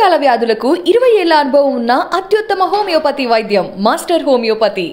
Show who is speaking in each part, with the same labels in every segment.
Speaker 1: దీర్ఘకాల వ్యాధులకు ఇరవై ఏళ్ల అనుభవం ఉన్న అత్యుత్తమ హోమియోపతి వైద్యం మాస్టర్ హోమియోపతి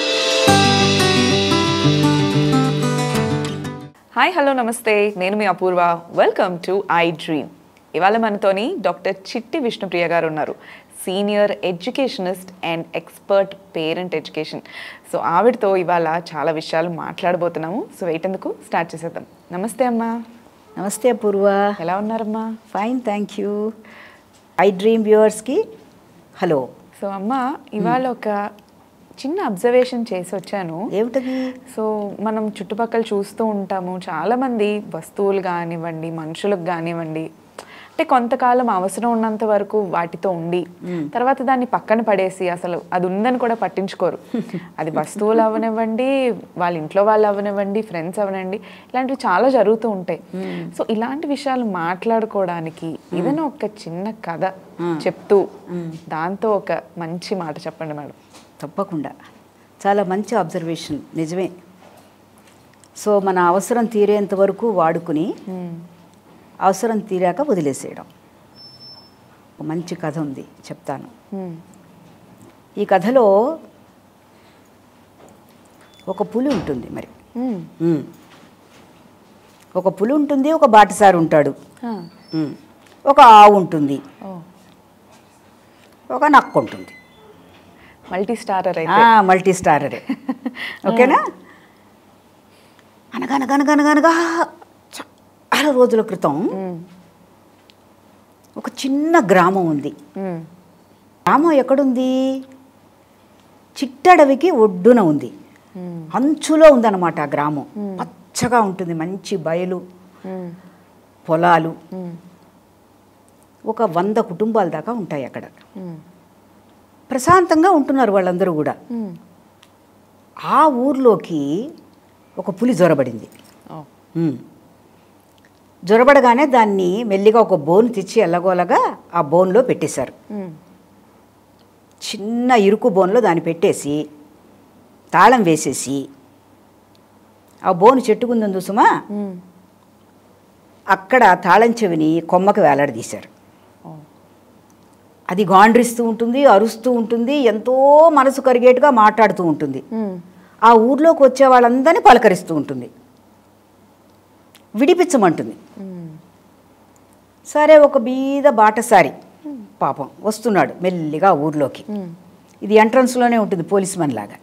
Speaker 2: హాయ్ హలో నమస్తే నేను మీ Apoorva welcome to I dream ఇవాళ మనతోని డాక్టర్ చిట్టి విష్ణుప్రియ గారు ఉన్నారు senior educationist and expert parent education so ఆవిడతో ఇవాళ చాలా విషయాలు మాట్లాడబోతున్నాము సో వెయిట్ ఎందుకు స్టార్ట్ చేసేద్దాం నమస్తే అమ్మా
Speaker 3: నమస్తే అపూర్వ
Speaker 2: ఎలా ఉన్నారమ్మా
Speaker 3: fine thank you I dream వ్యూవర్స్కి హలో
Speaker 2: సో అమ్మ ఇవాళ ఒక చిన్న అబ్జర్వేషన్ చేసి వచ్చాను
Speaker 3: ఏమిటది
Speaker 2: సో మనం చుట్టుపక్కల చూస్తూ ఉంటాము చాలామంది వస్తువులు కానివ్వండి మనుషులకు కానివ్వండి అంటే కొంతకాలం అవసరం ఉన్నంత వరకు వాటితో ఉండి తర్వాత దాన్ని పక్కన పడేసి అసలు అది ఉందని కూడా పట్టించుకోరు అది వస్తువులు అవనివ్వండి వాళ్ళ ఇంట్లో వాళ్ళు అవనివ్వండి ఫ్రెండ్స్ అవనండి ఇలాంటివి చాలా జరుగుతూ ఉంటాయి సో ఇలాంటి విషయాలు మాట్లాడుకోవడానికి ఏదైనా ఒక చిన్న కథ చెప్తూ దాంతో ఒక మంచి మాట చెప్పండి మేడం
Speaker 3: తప్పకుండా చాలా మంచి అబ్జర్వేషన్ నిజమే సో మన అవసరం తీరేంత వరకు వాడుకుని అవసరం తీరాక వదిలేసేయడం ఒక మంచి కథ ఉంది చెప్తాను
Speaker 2: Hmm.
Speaker 3: ఈ కథలో ఒక పులి ఉంటుంది మరి
Speaker 2: Hmm.
Speaker 3: ఉమ్. ఒక పులి ఉంటుంది ఒక బాటసారి ఉంటాడు
Speaker 2: Ah.
Speaker 3: ఉమ్. ఒక ఆవు ఉంటుంది
Speaker 2: Oh.
Speaker 3: ఒక నక్క ఉంటుంది
Speaker 2: మల్టీ స్టారర్ అయితే
Speaker 3: మల్టీ స్టారరే ఓకేనా అనగనగనగనగనగా చాలా రోజుల క్రితం
Speaker 2: మ్మ్.
Speaker 3: ఒక చిన్న గ్రామం ఉంది
Speaker 2: మ్మ్.
Speaker 3: గ్రామం ఎక్కడుంది చిట్టడవికి ఒడ్డున ఉంది
Speaker 2: మ్మ్.
Speaker 3: అంచులో ఉందన్నమాట ఆ గ్రామం పచ్చగా ఉంటుంది మంచి బయలు
Speaker 2: మ్మ్.
Speaker 3: పొలాలు
Speaker 2: మ్మ్.
Speaker 3: ఒక వంద కుటుంబాల దాకా ఉంటాయి అక్కడ
Speaker 2: మ్మ్.
Speaker 3: ప్రశాంతంగా ఉంటున్నారు వాళ్ళందరూ కూడా
Speaker 2: మ్మ్.
Speaker 3: ఆ ఊర్లోకి ఒక పులి జ్వరబడింది
Speaker 2: Oh.
Speaker 3: ఉమ్. జ్వరబడగానే దాన్ని మెల్లిగా ఒక బోన్ తెచ్చి ఎల్లగోలగా ఆ బోన్లో పెట్టేశారు
Speaker 2: మ్మ్.
Speaker 3: చిన్న ఇరుకు బోన్లో దాన్ని పెట్టేసి తాళం వేసేసి ఆ బోను చెట్టుకుందని చూసుమా
Speaker 2: మ్మ్.
Speaker 3: అక్కడ తాళం చెవిని కొమ్మకి వేలాడదీశారు
Speaker 2: Oh.
Speaker 3: అది గాండ్రిస్తూ ఉంటుంది అరుస్తూ ఉంటుంది ఎంతో మనసు కరిగేట్టుగా మాట్లాడుతూ ఉంటుంది
Speaker 2: మ్మ్.
Speaker 3: ఆ ఊర్లోకి వచ్చే వాళ్ళందరినీ పలకరిస్తూ ఉంటుంది విడిపించమంటుంది
Speaker 2: మ్మ్.
Speaker 3: సరే ఒక బీద బాటసారి పాపం వస్తున్నాడు మెల్లిగా ఊర్లోకి
Speaker 2: మ్మ్.
Speaker 3: ఇది ఎంట్రన్స్లోనే ఉంటుంది పోలీస్ మన్ లాగా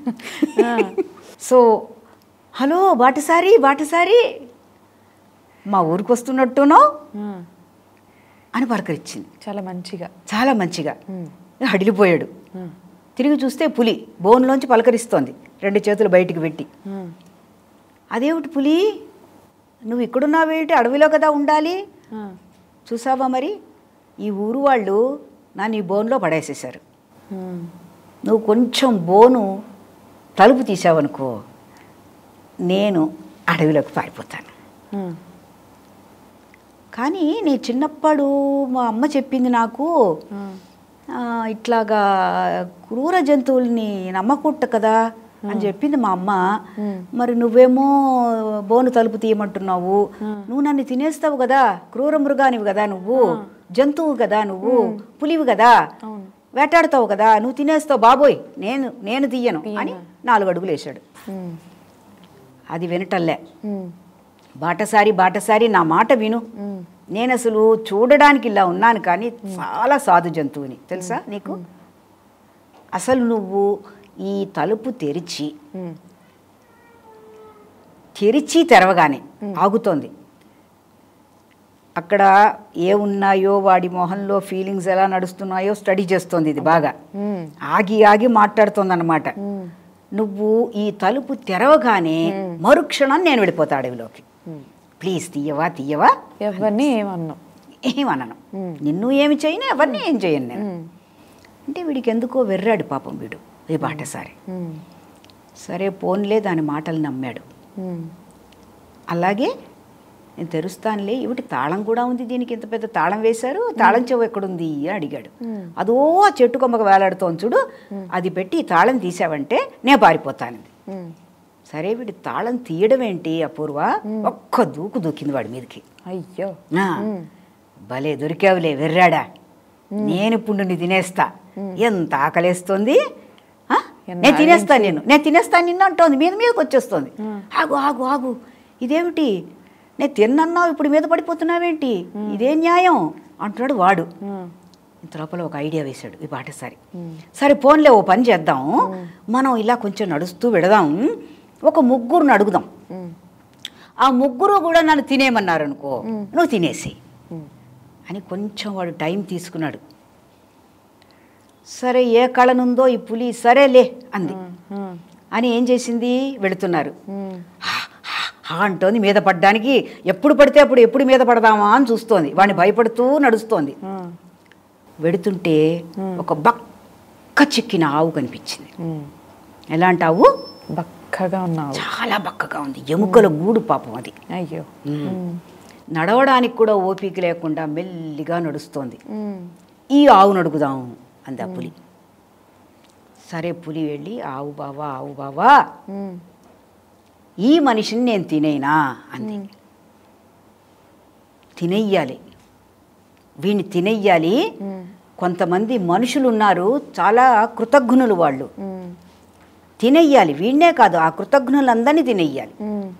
Speaker 3: సో హలో బాటసారి బాటసారి మా ఊరికి వస్తున్నట్టునో
Speaker 2: Ah.
Speaker 3: అని పలకరించింది
Speaker 2: చాలా మంచిగా
Speaker 3: చాలా మంచిగా
Speaker 2: మ్మ్.
Speaker 3: హడిలిపోయాడు
Speaker 2: మ్మ్.
Speaker 3: తిరిగి చూస్తే పులి బోన్లోంచి పలకరిస్తోంది రెండు చేతులు బయటికి పెట్టి
Speaker 2: మ్మ్.
Speaker 3: అదేమిటి పులి నువ్వు ఇక్కడున్నావేమిటి అడవిలో కదా ఉండాలి
Speaker 2: Ah.
Speaker 3: చూసావా మరి ఈ ఊరు వాళ్ళు నన్ను ఈ బోన్లో పడేసేశారు
Speaker 2: మ్మ్.
Speaker 3: నువ్వు కొంచెం బోను తలుపు తీసావనుకో నేను అడవిలోకి పారిపోతాను
Speaker 2: మ్మ్.
Speaker 3: కానీ నీ చిన్నప్పుడు మా అమ్మ చెప్పింది నాకు
Speaker 2: Ah.
Speaker 3: ఆ, ఇట్లాగా క్రూర జంతువుల్ని నమ్మకూడదు కదా అని చెప్పింది మా అమ్మ మరి నువ్వేమో బోను తలుపు తీయమంటున్నావు నువ్వు నన్ను తినేస్తావు కదా క్రూర మృగానివి కదా నువ్వు జంతువు కదా నువ్వు పులివి కదా
Speaker 2: అవును.
Speaker 3: వేటాడుతావు కదా నువ్వు తినేస్తావు బాబోయ్ నేను నేను తీయను అని నాలుగు అడుగులు వేశాడు
Speaker 2: మ్మ్.
Speaker 3: అది వినటల్లే
Speaker 2: మ్మ్.
Speaker 3: బాటసారి బాటసారి నా మాట విను
Speaker 2: మ్మ్.
Speaker 3: నేను అసలు చూడడానికి ఇలా ఉన్నాను కానీ చాలా సాధు జంతువుని తెలుసా నీకు అసలు నువ్వు ఈ తలుపు తెరిచి
Speaker 2: మ్మ్.
Speaker 3: తెరిచి తెరవగానే ఆగుతోంది అక్కడ ఏ ఉన్నాయో వాడి మొహంలో ఫీలింగ్స్ ఎలా నడుస్తున్నాయో స్టడీ చేస్తోంది ఇది బాగా
Speaker 2: మ్మ్.
Speaker 3: ఆగి ఆగి మాట్లాడుతోంది అనమాట
Speaker 2: మ్మ్.
Speaker 3: నువ్వు ఈ తలుపు తెరవగానే మరుక్షణం నేను వెళ్ళిపోతా అడవిలోకి ప్లీజ్ తీయవా తీయవా
Speaker 2: ఎవరిని ఏమన్నాం
Speaker 3: ఏమనను నిన్ను ఏమి చేయను ఎవరిని ఏం చేయను నేను అంటే వీడికి ఎందుకో వెర్రాడు పాపం వీడు ఈ బాటసారి
Speaker 2: మ్మ్.
Speaker 3: సరే పోన్లే దాని మాటలు నమ్మాడు
Speaker 2: మ్మ్.
Speaker 3: అలాగే నేను తెరుస్తానులే ఇవిటి తాళం కూడా ఉంది దీనికి ఇంత పెద్ద తాళం వేశారు తాళం చెవు ఎక్కడుంది అని అడిగాడు అదో ఆ చెట్టు కొమ్మకు వేలాడుతోంది చూడు అది పెట్టి ఈ తాళం తీసావంటే నేను పారిపోతాను
Speaker 2: మ్మ్.
Speaker 3: సరే వీడి తాళం తీయడం ఏంటి అపూర్వ ఒక్క దూకు దూకింది వాడి మీదకి
Speaker 2: అయ్యో
Speaker 3: ఆ, భలే దొరికావులే వెర్రాడా నేను ఇప్పుడు నిన్ను తినేస్తా ఎంత ఆకలేస్తుంది ఆ?
Speaker 2: ఎన్నాళ్ళ
Speaker 3: నేను తినేస్తాను నేను నేను తినేస్తాను నిన్ను అంటోంది మీద మీదకి వచ్చేస్తుంది ఆగు ఆగు ఆగు ఇదేమిటి నేను తిన్నన్నావు ఇప్పుడు మీద పడిపోతున్నావేంటి ఇదే న్యాయం అంటున్నాడు వాడు ఇంత లోపల ఒక ఐడియా వేశాడు ఈ బాటసారి సరే పోన్లే ఓ పని చేద్దాం మనం ఇలా కొంచెం నడుస్తూ వెడదాం ఒక ముగ్గురుని అడుగుదాం ఆ ముగ్గురు కూడా నన్ను తినేయమన్నారు అనుకో నువ్వు తినేసి అని కొంచెం వాడు టైం తీసుకున్నాడు సరే ఏ కళనుందో ఈ పులి సరేలే అంది అని ఏం చేసింది వెళుతున్నారు హా, హా, హా అంటోంది మీద పడ్డానికి ఎప్పుడు పడితే అప్పుడు ఎప్పుడు మీద పడదామా అని చూస్తోంది వాడిని భయపడుతూ నడుస్తోంది వెడుతుంటే ఒక బక్క చిక్కిన ఆవు కనిపించింది ఎలాంటి ఆవు
Speaker 2: బక్కగా ఉన్నావు
Speaker 3: చాలా బక్కగా ఉంది ఎముకల గూడు పాపం అది
Speaker 2: అయ్యో
Speaker 3: నడవడానికి కూడా ఓపిక లేకుండా మెల్లిగా నడుస్తోంది ఈ ఆవు నడుగుదాం అంది ఆ పులి సరే పులి వెళ్ళి ఆవు బావా ఆవు బావా ఈ మనిషిని నేను తినేనా అంది తినెయ్యాలి వీడిని తినెయ్యాలి కొంతమంది మనుషులు ఉన్నారు చాలా కృతజ్ఞులు వాళ్ళు తినెయ్యాలి వీడినే కాదు ఆ కృతజ్ఞులందరినీ తినెయ్యాలి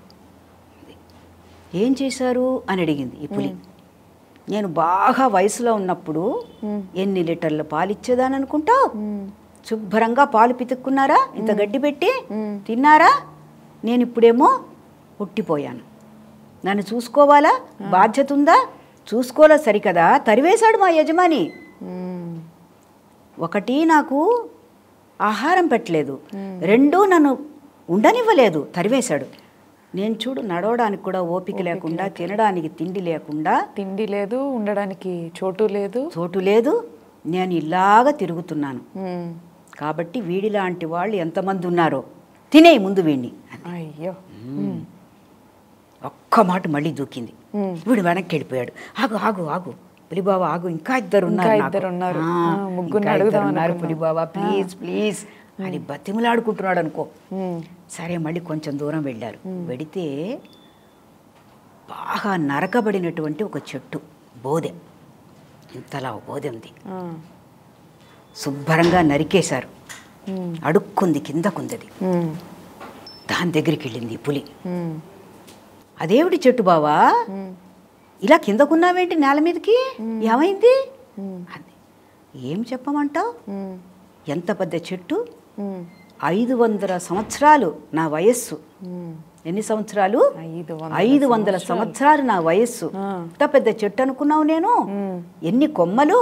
Speaker 3: ఏం చేశారు అని అడిగింది ఈ పులి నేను బాగా వయసులో ఉన్నప్పుడు ఎన్ని లీటర్ల పాలు ఇచ్చేదాని అనుకుంటావు శుభ్రంగా పాలు పితుక్కున్నారా ఇంత గడ్డి పెట్టి తిన్నారా నేను ఇప్పుడేమో పుట్టిపోయాను నన్ను చూసుకోవాలా బాధ్యత ఉందా చూసుకోలే సరికదా తరివేశాడు మా యజమాని ఒకటి నాకు ఆహారం పెట్టలేదు రెండూ నన్ను ఉండనివ్వలేదు తరివేశాడు నేను చూడు నడవడానికి కూడా ఓపిక లేకుండా తినడానికి తిండి లేకుండా
Speaker 2: తిండి లేదు ఉండడానికి చోటు లేదు
Speaker 3: చోటు లేదు నేను ఇలాగా తిరుగుతున్నాను కాబట్టి వీడిలాంటి వాళ్ళు ఎంతమంది ఉన్నారో తినేయి ముందు వీడిని అని.
Speaker 2: అయ్యో
Speaker 3: ఒక్క మాట మళ్ళీ దూకింది వీడు వెనక్కి వెళ్ళిపోయాడు ఆగు ఆగు ఆగు పులిబాబా ఆగు ఇంకా ఇద్దరు ఉన్నారు
Speaker 2: ఇంకా
Speaker 3: నాకు.
Speaker 2: ఇద్దరు ఉన్నారు.
Speaker 3: ఆ,
Speaker 2: ఆ, ముగ్గురిని
Speaker 3: ఇంకా ఇద్దరు
Speaker 2: అడుగుదాం
Speaker 3: ఉన్నారు
Speaker 2: అనుకున్నాం.
Speaker 3: పులిబాబా ప్లీజ్ ప్లీజ్ అని బతిమలాడుకుంటున్నాడు అనుకో సరే మళ్ళీ కొంచెం దూరం వెళ్ళారు వెడితే బాగా నరకబడినటువంటి ఒక చెట్టు బోదె ఇంతలా ఒక బోదె ఉంది శుభ్రంగా నరికేశారు అడుక్కుంది కిందకుందది దాని దగ్గరికి వెళ్ళింది ఈ పులి అదేమిటి చెట్టు బావా ఇలా కిందకున్నావేంటి నేల మీదకి ఏమైంది అంది ఏం చెప్పమంటావు ఎంత పెద్ద చెట్టు ఐదు వందల సంవత్సరాలు నా వయస్సు ఎన్ని సంవత్సరాలు
Speaker 2: ఐదు వందల
Speaker 3: ఐదు వందల సంవత్సరాలు నా వయస్సు ఎంత పెద్ద చెట్టు అనుకున్నావు నేను ఎన్ని కొమ్మలు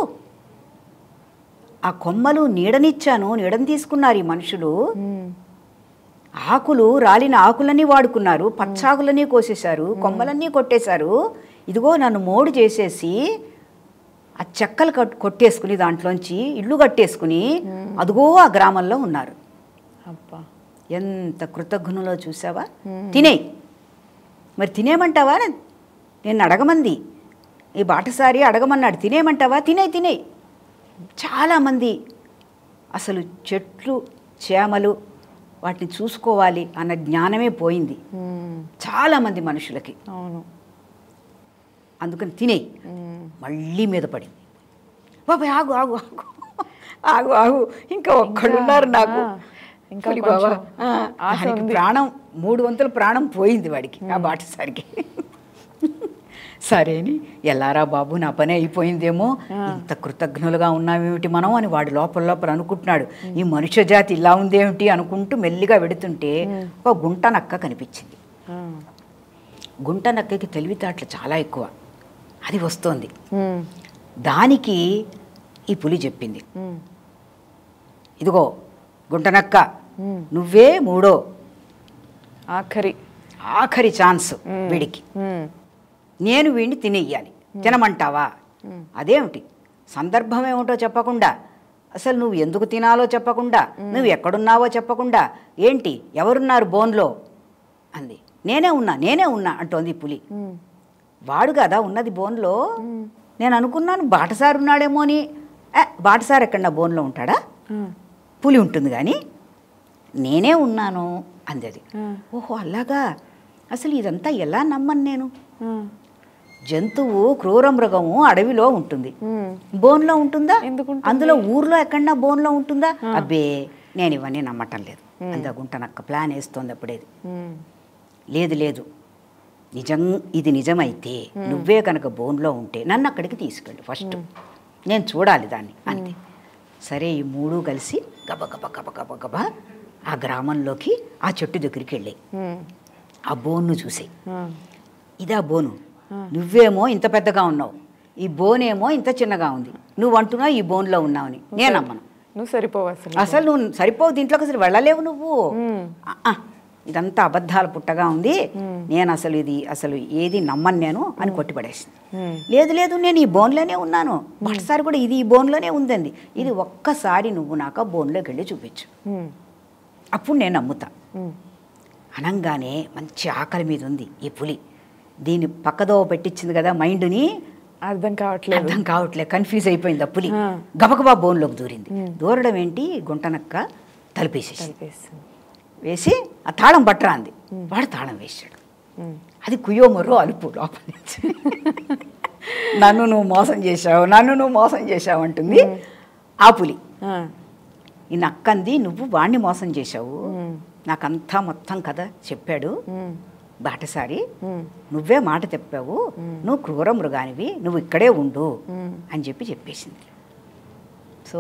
Speaker 3: ఆ కొమ్మలు నీడనిచ్చాను నీడని తీసుకున్నారు ఈ మనుషులు ఆకులు రాలిన ఆకులన్నీ వాడుకున్నారు పచ్చాకులన్నీ కోసేశారు కొమ్మలన్నీ కొట్టేశారు ఇదిగో నన్ను మోడు చేసేసి ఆ చెక్కలు కట్ కొట్టేసుకుని దాంట్లోంచి ఇల్లు కట్టేసుకుని అదిగో ఆ గ్రామంలో ఉన్నారు
Speaker 2: అబ్బా
Speaker 3: ఎంత కృతజ్ఞులో చూసావా తినేయి మరి తినేయమంటావా నే- నేను అడగమంది ఈ బాటసారి అడగమన్నాడు తినేయమంటావా తినేయి తినేయి చాలామంది అసలు చెట్లు చేమలు వాటిని చూసుకోవాలి అన్న జ్ఞానమే పోయింది చాలామంది మనుషులకి
Speaker 2: అవును
Speaker 3: అందుకని తినేయి మళ్ళీ మీద పడింది బాబాయ్ ఆగు ఆగు ఆగు ఆగు ఆగు ఇంకా ఒక్కడు ఉన్నారు నాకు
Speaker 2: ఆ, ఇంకా
Speaker 3: పులి బాబా
Speaker 2: కొంచెం
Speaker 3: ఆ,
Speaker 2: ఆశ
Speaker 3: దానికి
Speaker 2: ఉంది.
Speaker 3: ప్రాణం మూడు వంతుల ప్రాణం పోయింది వాడికి ఆ బాటసారికి సరే అని ఎల్లారా బాబు నా పని అయిపోయిందేమో ఇంత కృతజ్ఞులుగా ఉన్నామేమిటి మనం అని వాడు లోపల లోపల అనుకుంటున్నాడు ఈ మనుష్య జాతి ఇలా ఉందేమిటి అనుకుంటూ మెల్లిగా వెడుతుంటే ఒక గుంట నక్క కనిపించింది
Speaker 2: ఆ.
Speaker 3: గుంట నక్కకి తెలివితేటలు చాలా ఎక్కువ అది వస్తోంది
Speaker 2: ఉమ్,
Speaker 3: దానికి ఈ పులి చెప్పింది
Speaker 2: ఉమ్,
Speaker 3: ఇదిగో గుంటనక్క
Speaker 2: ఉమ్.
Speaker 3: నువ్వే మూడో
Speaker 2: ఆఖరి
Speaker 3: ఆఖరి ఛాన్స్ వీడికి
Speaker 2: ఉమ్,
Speaker 3: నేను వీడిని తినేయాలి తినమంటావా అదేమిటి సందర్భం ఏమిటో చెప్పకుండా అసలు నువ్వు ఎందుకు తినాలో చెప్పకుండా నువ్వు ఎక్కడున్నావో చెప్పకుండా ఏంటి ఎవరున్నారు బోన్లో అంది నేనే ఉన్నా నేనే ఉన్నా అంటోంది ఈ పులి
Speaker 2: ఉమ్,
Speaker 3: వాడు కదా ఉన్నది బోన్లో నేను అనుకున్నాను బాటసారు ఉన్నాడేమో అని ఏ, బాటసారు ఎక్కడ నా బోన్లో ఉంటాడా
Speaker 2: ఆ,
Speaker 3: పులి ఉంటుంది కానీ నేనే ఉన్నాను అంది అది
Speaker 2: ఆ,
Speaker 3: ఓహో అలాగా అసలు ఇదంతా ఎలా నమ్మను నేను
Speaker 2: ఆ,
Speaker 3: జంతువు క్రూర మృగము అడవిలో ఉంటుంది బోన్లో ఉంటుందా
Speaker 2: ఎందుకు
Speaker 3: అందులో ఊర్లో ఎక్కడన్నా బోన్లో ఉంటుందా అబ్బే నేను ఇవన్నీ నమ్మటం లేదు అంత గుంటనక్క ప్లాన్ వేస్తోంది అప్పుడేది
Speaker 2: ఉమ్,
Speaker 3: లేదు లేదు నిజం ఇది నిజమైతే నువ్వే కనుక బోన్లో ఉంటే నన్ను అక్కడికి తీసుకెళ్ళు ఫస్ట్ నేను చూడాలి దాన్ని అంతే సరే ఈ మూడు కలిసి గబ గబ గబ గబ గబ ఆ గ్రామంలోకి ఆ చెట్టు దగ్గరికి వెళ్ళాయి
Speaker 2: ఉమ్,
Speaker 3: ఆ బోన్ను చూసాయి
Speaker 2: ఆ,
Speaker 3: ఇదా బోను నువ్వేమో ఇంత పెద్దగా ఉన్నావు ఈ బోనేమో ఇంత చిన్నగా ఉంది నువ్వు అంటున్నావు ఈ బోన్లో ఉన్నావని నేను నమ్మను
Speaker 2: నువ్వు సరిపోవు అసలు
Speaker 3: అసలు నువ్వు సరిపోవు దీంట్లోకి అసలు వెళ్ళలేవు నువ్వు
Speaker 2: ఉమ్,
Speaker 3: ఆ, ఆ, ఇదంతా అబద్ధాల పుట్టగా ఉంది నేను అసలు ఇది అసలు ఏది నమ్మను నేను అని కొట్టిపడేసింది
Speaker 2: ఉమ్,
Speaker 3: లేదు లేదు నేను ఈ బోన్లోనే ఉన్నాను ఒకసారి కూడా ఇది ఈ బోన్లోనే ఉందండి ఇది ఒక్కసారి నువ్వు నాకు ఆ బోన్లోకి వెళ్ళి చూపించు
Speaker 2: ఉమ్,
Speaker 3: అప్పుడు నేను నమ్ముతా
Speaker 2: ఉమ్,
Speaker 3: అనంగానే మంచి ఆకలి మీద ఉంది ఈ పులి దీన్ని పక్కదో పెట్టించింది కదా మైండ్ని
Speaker 2: అర్థం కావట్లేదు
Speaker 3: అర్థం కావట్లేదు కన్ఫ్యూజ్ అయిపోయింది ఆ పులి
Speaker 2: ఆ.
Speaker 3: గబగబా బోన్లోకి దూరింది దూరడం ఏంటి గుంటనక్క తలిపేసేసి
Speaker 2: కలిపేస్తుంది
Speaker 3: వేసి ఆ తాళం పట్టరా అంది వాడు తాళం వేసాడు
Speaker 2: ఉమ్,
Speaker 3: అది కుయ్యో మొర్రో అలుపు లోపల నుంచి నన్ను నువ్వు మోసం చేశావు నన్ను నువ్వు మోసం చేశావు అంటుంది ఆ పులి
Speaker 2: ఆ,
Speaker 3: ఈ నక్కంది నువ్వు వాణ్ణి మోసం చేశావు
Speaker 2: ఉమ్,
Speaker 3: నాకంతా మొత్తం కథ చెప్పాడు
Speaker 2: ఉమ్,
Speaker 3: బాటసారి
Speaker 2: ఉమ్,
Speaker 3: నువ్వే మాట చెప్పావు నువ్వు క్రూర మృగానివి నువ్వు ఇక్కడే ఉండు
Speaker 2: ఉమ్.
Speaker 3: అని చెప్పి చెప్పేసింది సో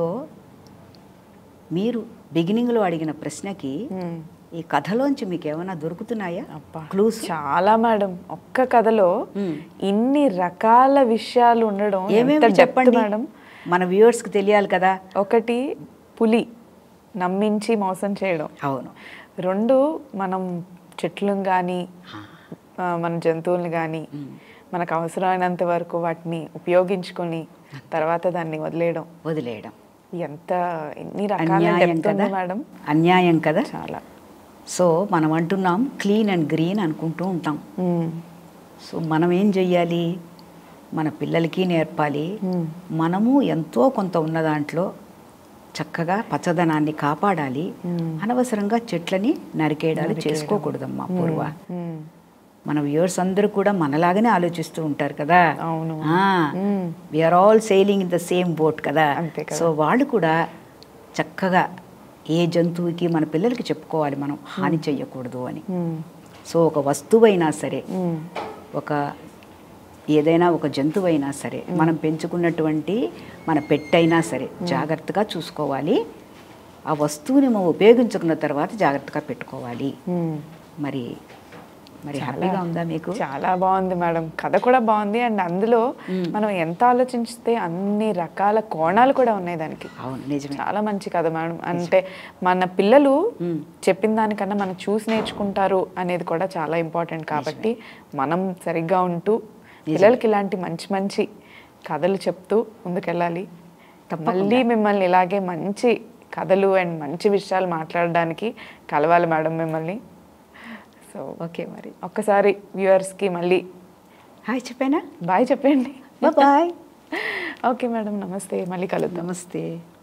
Speaker 3: మీరు బిగినింగ్లో అడిగిన ప్రశ్నకి
Speaker 2: ఉమ్.
Speaker 3: ఈ కథలోంచి మీకు ఏమైనా దొరుకుతున్నాయా
Speaker 2: అబ్బా
Speaker 3: క్లూస్
Speaker 2: చాలా మేడం ఒక్క కథలో
Speaker 3: మ్మ్.
Speaker 2: ఇన్ని రకాల విషయాలు ఉండడం
Speaker 3: ఏమేమి
Speaker 2: ఎంత depth
Speaker 3: చెప్పండి
Speaker 2: మేడం
Speaker 3: మన వ్యూవర్స్కి తెలియాలి కదా
Speaker 2: ఒకటి పులి నమ్మించి మోసం చేయడం
Speaker 3: అవును
Speaker 2: రెండు మనం చెట్లను కానీ మన జంతువుల్ని కానీ మనకు అవసరమైనంత వరకు వాటిని ఉపయోగించుకొని తర్వాత దాన్ని వదిలేయడం
Speaker 3: వదిలేయడం
Speaker 2: ఎంత ఎన్ని రకాల
Speaker 3: అన్యాయం
Speaker 2: depth ఉంది
Speaker 3: కదా
Speaker 2: మేడం
Speaker 3: అన్యాయం కదా
Speaker 2: చాలా
Speaker 3: సో మనం అంటున్నాం క్లీన్ అండ్ గ్రీన్ అనుకుంటూ ఉంటాం
Speaker 2: మ్మ్.
Speaker 3: సో మనం ఏం చెయ్యాలి మన పిల్లలకి నేర్పాలి
Speaker 2: మ్మ్.
Speaker 3: మనము ఎంతో కొంత ఉన్న దాంట్లో చక్కగా పచ్చదనాన్ని కాపాడాలి అనవసరంగా చెట్లని నరికేయడాలు చేసుకోకూడదమ్మా పూర్వ
Speaker 2: మ్మ్.
Speaker 3: మన వ్యూవర్స్ అందరూ కూడా మనలాగానే ఆలోచిస్తూ ఉంటారు కదా
Speaker 2: అవును. మ్మ్.
Speaker 3: We're all sailing in the same boat కదా
Speaker 2: అంతే కదా.
Speaker 3: సో వాళ్ళు కూడా చక్కగా ఏ జంతువుకి మన పిల్లలకి చెప్పుకోవాలి మనం హాని చెయ్యకూడదు అని
Speaker 2: మ్మ్.
Speaker 3: సో ఒక వస్తువైనా సరే
Speaker 2: మ్మ్.
Speaker 3: ఒక ఏదైనా ఒక జంతువైనా సరే మనం పెంచుకున్నటువంటి మన పెట్టైనా సరే జాగ్రత్తగా చూసుకోవాలి ఆ వస్తువుని మనం ఉపయోగించుకున్న తర్వాత జాగ్రత్తగా పెట్టుకోవాలి
Speaker 2: మ్మ్.
Speaker 3: మరి మరి హ్యాపీగా ఉందా మీకు
Speaker 2: చాలా బాగుంది మేడం కథ కూడా బాగుంది అండ్ అందులో మనం ఎంత ఆలోచిస్తే అన్ని రకాల కోణాలు కూడా ఉన్నాయి దానికి
Speaker 3: అవును నిజమే
Speaker 2: చాలా మంచి కథ మేడం అంటే మన పిల్లలు
Speaker 3: మ్మ్.
Speaker 2: చెప్పిన దానికన్నా మనం చూసి నేర్చుకుంటారు అనేది కూడా చాలా ఇంపార్టెంట్ కాబట్టి మనం సరిగ్గా ఉంటూ పిల్లలకి ఇలాంటి మంచి మంచి కథలు చెప్తూ ముందుకెళ్ళాలి మళ్ళీ మిమ్మల్ని ఇలాగే మంచి కథలు అండ్ మంచి విషయాలు మాట్లాడడానికి కలవాలి మేడం మిమ్మల్ని సో
Speaker 3: ఓకే మరి
Speaker 2: ఒక్కసారి వ్యూవర్స్కి మళ్ళీ
Speaker 3: హాయ్ చెప్పానా
Speaker 2: బాయ్ చెప్పండి
Speaker 3: బాయ్
Speaker 2: ఓకే మేడం నమస్తే మళ్ళీ కలుద్దాం
Speaker 3: నమస్తే